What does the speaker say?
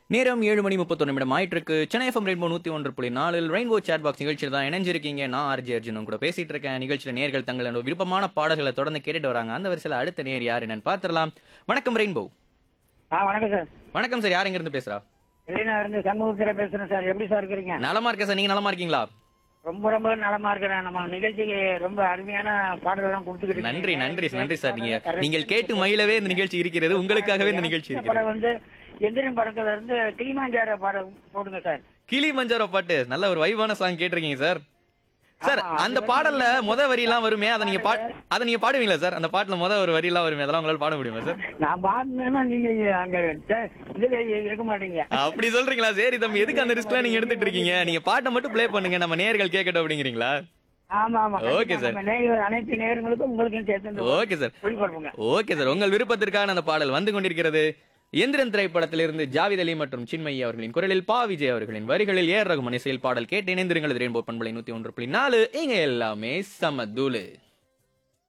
நேரம் ஏழு மணி முப்பத்தொன்னு நிமிடம் ஆயிட்டிருக்கு சென்னை எஃப்எம் ரெயின்போ நூத்தி ஒன்று புள்ளி நாலில் ரெயின்போ சேட் பாக்ஸ் நிகழ்ச்சியில் தான் இணைஞ்சிருக்கீங்க நான் ஆர்ஜி அர்ஜுனும் கூட பேசிட்டு இருக்கேன் நிகழ்ச்சியில் நேர்கள் தங்களோட விருப்பமான பாடல்களை தொடர்ந்து கேட்டுட்டு வராங்க அந்த வரிசையில் அடுத்த நேர் யார் என்னன்னு பார்த்துடலாம் வணக்கம் ரெயின்போ ஆ வணக்கம் சார் வணக்கம் சார் யார் இருந்து பேசுறா வெளியில இருந்து சண்முகத்தில் பேசுறேன் சார் எப்படி சார் இருக்கிறீங்க நலமா இருக்கேன் சார் நீங்க நலமா இருக்கீங்களா ரொம்ப ரொம்ப நலமா இருக்கிறேன் நம்ம நிகழ்ச்சிக்கு ரொம்ப அருமையான பாடல்கள்லாம் கொடுத்துக்கிட்டு நன்றி நன்றி நன்றி சார் நீங்க நீங்கள் கேட்டு மயிலவே இந்த நிகழ்ச்சி இருக்கிறது உங்களுக்காகவே இந்த நிகழ்ச்சி இருக்கிறது படம் வந்து எந்திரன் படத்துல இருந்து கிளிமாஞ்சார பாடம் போடுங்க சார் கிளி மஞ்சாரோ பாட்டு நல்ல ஒரு வைவான சாங் கேட்டிருக்கீங்க சார் சார் ஆமா, அந்த அது பாடல்ல வந்து- முத வரி எல்லாம் வருமே அதை நீங்க பா அதை நீங்க பாடுவீங்களா சார் அந்த பாட்டுல முத ஒரு வரி எல்லாம் வருமே அதெல்லாம் உங்களால பாட முடியுமா சார் நான் பாடினேன்னா நீங்க அங்க ட- இதுல இருக்க மாட்டீங்க அப்படி சொல்றீங்களா சரி தம்பி எதுக்கு அந்த ரிஸ்க்ல நீங்க எடுத்துட்டு இருக்கீங்க நீங்க பாட்டை மட்டும் ப்ளே பண்ணுங்க நம்ம நேர்கள் கேட்கட்டும் அப்படிங்கிறீங்களா ஆமா ஆமா Okay, sir. நம்ம நேயர்கள் அனைத்து நேயர்களுக்கும் உங்களுக்கும் சேர்த்து ஓகே சார் ஒளிபரப்புங்க ஓகே சார் உங்கள் விருப்பத்திற்கான அந்த பாடல் வந்து கொண்டிருக்கிறது எந்திரன் திரைப்படத்திலிருந்து ஜாவித் அலி மற்றும் சின்மயி அவர்களின் குரலில் பா விஜய் அவர்களின் வரிகளில் ஏர் ரகுமன் இசையில் பாடல் கேட்டு இணைந்திருங்கள் ரெயின்போ பண்பலை நூத்தி ஒன்று புள்ளி நாலு இங்க எல்லாமே சமதூளு